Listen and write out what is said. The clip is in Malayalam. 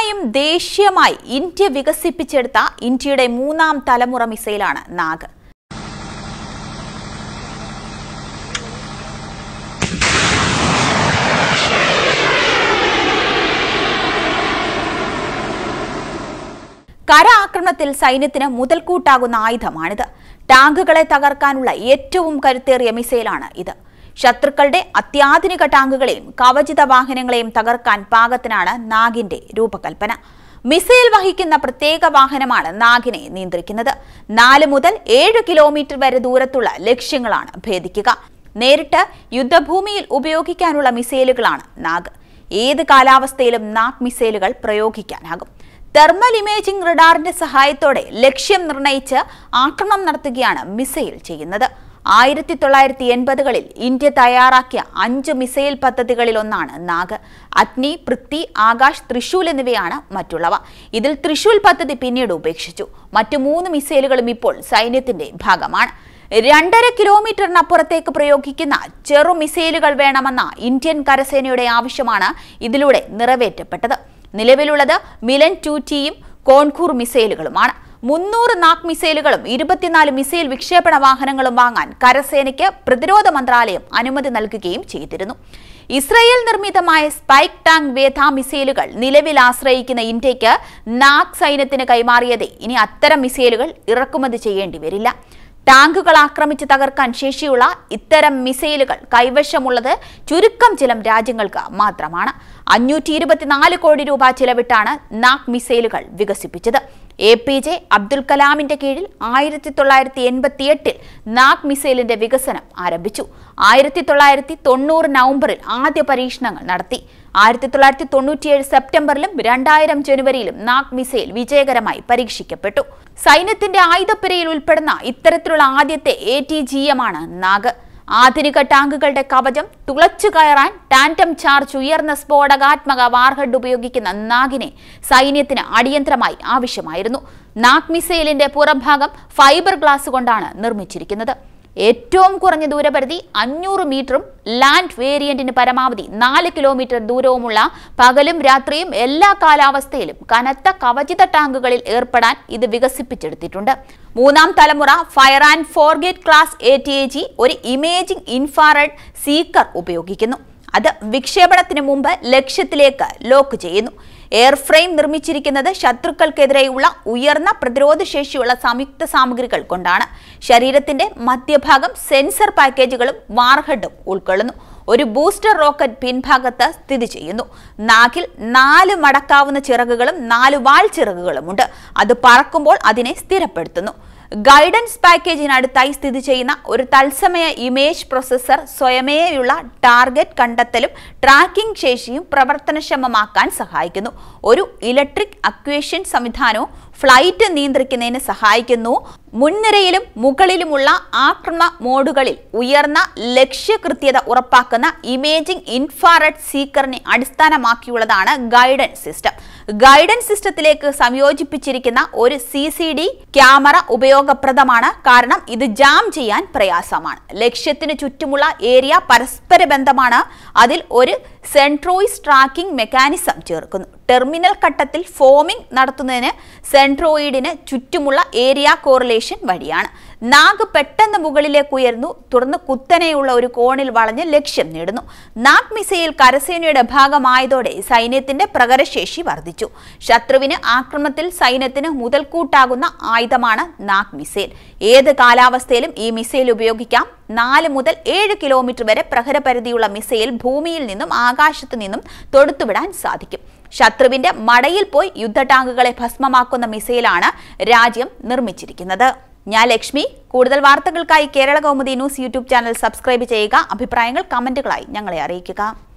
പൂർണ്ണമായും ദേശീയമായി ഇന്ത്യ വികസിപ്പിച്ചെടുത്ത ഇന്ത്യയുടെ മൂന്നാം തലമുറ മിസൈലാണ് നാഗ് കര ആക്രമണത്തിൽ സൈന്യത്തിന് മുതൽക്കൂട്ടാകുന്ന ആയുധമാണിത് ടാങ്കുകളെ തകർക്കാനുള്ള ഏറ്റവും കരുത്തേറിയ മിസൈലാണ് ഇത് ശത്രുക്കളുടെ അത്യാധുനിക ടാങ്കുകളെയും കവചിത വാഹനങ്ങളെയും തകർക്കാൻ പാകത്തിനാണ് നാഗിന്റെ രൂപകൽപ്പന മിസൈൽ വഹിക്കുന്ന പ്രത്യേക വാഹനമാണ് നാഗിനെ നിയന്ത്രിക്കുന്നത് നാല് മുതൽ ഏഴ് കിലോമീറ്റർ വരെ ദൂരത്തുള്ള ലക്ഷ്യങ്ങളാണ് ഭേദിക്കുക നേരിട്ട് യുദ്ധഭൂമിയിൽ ഉപയോഗിക്കാനുള്ള മിസൈലുകളാണ് നാഗ് ഏത് കാലാവസ്ഥയിലും നാഗ് മിസൈലുകൾ പ്രയോഗിക്കാനാകും തെർമൽ ഇമേജിംഗ് റഡാറിന്റെ സഹായത്തോടെ ലക്ഷ്യം നിർണയിച്ച് ആക്രമണം നടത്തുകയാണ് മിസൈൽ ചെയ്യുന്നത് ആയിരത്തി തൊള്ളായിരത്തി എൺപതുകളിൽ ഇന്ത്യ തയ്യാറാക്കിയ അഞ്ച് മിസൈൽ പദ്ധതികളിൽ ഒന്നാണ് നാഗ് അഗ്നി പൃഥ്വി ആകാശ് ത്രിശൂൽ എന്നിവയാണ് മറ്റുള്ളവ ഇതിൽ ത്രിശൂൽ പദ്ധതി പിന്നീട് ഉപേക്ഷിച്ചു മറ്റു മൂന്ന് മിസൈലുകളും ഇപ്പോൾ സൈന്യത്തിന്റെ ഭാഗമാണ് രണ്ടര കിലോമീറ്ററിനപ്പുറത്തേക്ക് പ്രയോഗിക്കുന്ന ചെറു മിസൈലുകൾ വേണമെന്ന ഇന്ത്യൻ കരസേനയുടെ ആവശ്യമാണ് ഇതിലൂടെ നിറവേറ്റപ്പെട്ടത് നിലവിലുള്ളത് മിലൻ ടു ടിയും കോൺകൂർ മിസൈലുകളുമാണ് മുന്നൂറ് നാഗ് മിസൈലുകളും ഇരുപത്തിനാല് മിസൈൽ വിക്ഷേപണ വാഹനങ്ങളും വാങ്ങാൻ കരസേനയ്ക്ക് പ്രതിരോധ മന്ത്രാലയം അനുമതി നൽകുകയും ചെയ്തിരുന്നു ഇസ്രയേൽ നിർമ്മിതമായ സ്പൈക്ക് ടാങ്ക് വേധ മിസൈലുകൾ നിലവിൽ ആശ്രയിക്കുന്ന ഇന്ത്യക്ക് നാഗ് സൈന്യത്തിന് കൈമാറിയതേ ഇനി അത്തരം മിസൈലുകൾ ഇറക്കുമതി ചെയ്യേണ്ടി വരില്ല ടാങ്കുകൾ ആക്രമിച്ച് തകർക്കാൻ ശേഷിയുള്ള ഇത്തരം മിസൈലുകൾ കൈവശമുള്ളത് ചുരുക്കം ചില രാജ്യങ്ങൾക്ക് മാത്രമാണ് അഞ്ഞൂറ്റി ഇരുപത്തിനാല് കോടി രൂപ ചിലവിട്ടാണ് നാഗ് മിസൈലുകൾ വികസിപ്പിച്ചത് എ പി ജെ അബ്ദുൽ കലാമിന്റെ കീഴിൽ ആയിരത്തി തൊള്ളായിരത്തി എൺപത്തി എട്ടിൽ നാഗ് മിസൈലിന്റെ വികസനം ആരംഭിച്ചു ആയിരത്തി തൊള്ളായിരത്തി തൊണ്ണൂറ് നവംബറിൽ ആദ്യ പരീക്ഷണങ്ങൾ നടത്തി ആയിരത്തി തൊള്ളായിരത്തി തൊണ്ണൂറ്റിയേഴ് സെപ്റ്റംബറിലും രണ്ടായിരം ജനുവരിയിലും നാഗ് മിസൈൽ വിജയകരമായി പരീക്ഷിക്കപ്പെട്ടു സൈന്യത്തിന്റെ ആയുധപ്പുരയിൽ ഉൾപ്പെടുന്ന ഇത്തരത്തിലുള്ള ആദ്യത്തെ എ ടി ജി എം ആണ് നാഗ് ആധുനിക ടാങ്കുകളുടെ കവചം തുളച്ചു കയറാൻ ടാൻറ്റം ചാർജ് ഉയർന്ന സ്ഫോടകാത്മക വാർഹഡ് ഉപയോഗിക്കുന്ന നാഗിനെ സൈന്യത്തിന് അടിയന്തരമായി ആവശ്യമായിരുന്നു നാഗ് മിസൈലിന്റെ പുറംഭാഗം ഫൈബർ ഗ്ലാസ് കൊണ്ടാണ് നിർമ്മിച്ചിരിക്കുന്നത് ഏറ്റവും കുറഞ്ഞ ദൂരപരിധി അഞ്ഞൂറ് മീറ്ററും ലാൻഡ് വേരിയന്റിന് പരമാവധി നാല് കിലോമീറ്റർ ദൂരവുമുള്ള പകലും രാത്രിയും എല്ലാ കാലാവസ്ഥയിലും കനത്ത കവചിത ടാങ്കുകളിൽ ഏർപ്പെടാൻ ഇത് വികസിപ്പിച്ചെടുത്തിട്ടുണ്ട് മൂന്നാം തലമുറ fire and forget class A T A G ഒരു ഇമേജിംഗ് ഇൻഫാറെഡ് സീക്കർ ഉപയോഗിക്കുന്നു അത് വിക്ഷേപണത്തിന് മുമ്പ് ലക്ഷ്യത്തിലേക്ക് ലോക്ക് ചെയ്യുന്നു എയർഫ്രെയിം നിർമ്മിച്ചിരിക്കുന്നത് ശത്രുക്കൾക്കെതിരെയുള്ള ഉയർന്ന പ്രതിരോധ ശേഷിയുള്ള സംയുക്ത സാമഗ്രികൾ കൊണ്ടാണ് ശരീരത്തിന്റെ മധ്യഭാഗം സെൻസർ പാക്കേജുകളും വാർഹെഡും ഉൾക്കൊള്ളുന്നു ഒരു ബൂസ്റ്റർ റോക്കറ്റ് പിൻഭാഗത്ത് സ്ഥിതി ചെയ്യുന്നു നാക്കിൽ നാല് മടക്കാവുന്ന ചിറകുകളും നാല് വാൽ ചിറകുകളുമുണ്ട് അത് പറക്കുമ്പോൾ അതിനെ സ്ഥിരപ്പെടുത്തുന്നു ഗൈഡൻസ് പാക്കേജിനടുത്തായി സ്ഥിതി ചെയ്യുന്ന ഒരു തത്സമയ ഇമേജ് പ്രോസസ്സർ സ്വയമേയുള്ള ടാർഗറ്റ് കണ്ടെത്തലും ട്രാക്കിംഗ് ശേഷിയും പ്രവർത്തനക്ഷമമാക്കാൻ സഹായിക്കുന്നു ഒരു ഇലക്ട്രിക് അക്വേഷൻ സംവിധാനവും ഫ്ലൈറ്റ് നിയന്ത്രിക്കുന്നതിന് സഹായിക്കുന്നു മുൻനിരയിലും മുകളിലുമുള്ള ആക്രമണ മോഡുകളിൽ ഉയർന്ന ലക്ഷ്യകൃത്യത ഉറപ്പാക്കുന്ന ഇമേജിംഗ് ഇൻഫാറെഡ് സീക്കറിനെ അടിസ്ഥാനമാക്കിയുള്ളതാണ് ഗൈഡൻസ് സിസ്റ്റം ഗൈഡൻസ് സിസ്റ്റത്തിലേക്ക് സംയോജിപ്പിച്ചിരിക്കുന്ന ഒരു സി സി ഡി ക്യാമറ ഉപയോഗപ്രദമാണ് കാരണം ഇത് ജാം ചെയ്യാൻ പ്രയാസമാണ് ലക്ഷ്യത്തിന് ചുറ്റുമുള്ള ഏരിയ പരസ്പര ബന്ധമാണ് അതിൽ ഒരു സെൻട്രോയിസ് ട്രാക്കിംഗ് മെക്കാനിസം ചേർക്കുന്നു ടെർമിനൽ ഘട്ടത്തിൽ ഫോമിംഗ് നടത്തുന്നതിന് സെൻട്രോയിഡിന് ചുറ്റുമുള്ള ഏരിയ കോറിലേഷൻ വഴിയാണ് നാഗ് പെട്ടെന്ന് മുകളിലേക്ക് ഉയർന്നു തുടർന്ന് കുത്തനെയുള്ള ഒരു കോണിൽ വളഞ്ഞ് ലക്ഷ്യം നേടുന്നു നാഗ് മിസൈൽ കരസേനയുടെ ഭാഗമായതോടെ സൈന്യത്തിന്റെ പ്രകരശേഷി വർദ്ധിച്ചു ശത്രുവിന് ആക്രമണത്തിൽ സൈന്യത്തിന് മുതൽക്കൂട്ടാകുന്ന ആയുധമാണ് നാഗ് മിസൈൽ ഏത് കാലാവസ്ഥയിലും ഈ മിസൈൽ ഉപയോഗിക്കാം നാല് മുതൽ ഏഴ് കിലോമീറ്റർ വരെ പ്രഹരപരിധിയുള്ള മിസൈൽ ഭൂമിയിൽ നിന്നും ആകാശത്തു നിന്നും തൊടുത്തുവിടാൻ സാധിക്കും ശത്രുവിന്റെ മടയിൽ പോയി യുദ്ധ ടാങ്കുകളെ ഭസ്മമാക്കുന്ന മിസൈലാണ് രാജ്യം നിർമ്മിച്ചിരിക്കുന്നത് ഞാൻ ലക്ഷ്മി കൂടുതൽ വാർത്തകൾക്കായി Kerala Kaumudi news YouTube channel subscribe ചെയ്യുക അഭിപ്രായങ്ങൾ കമന്റുകളായി ഞങ്ങളെ അറിയിക്കുക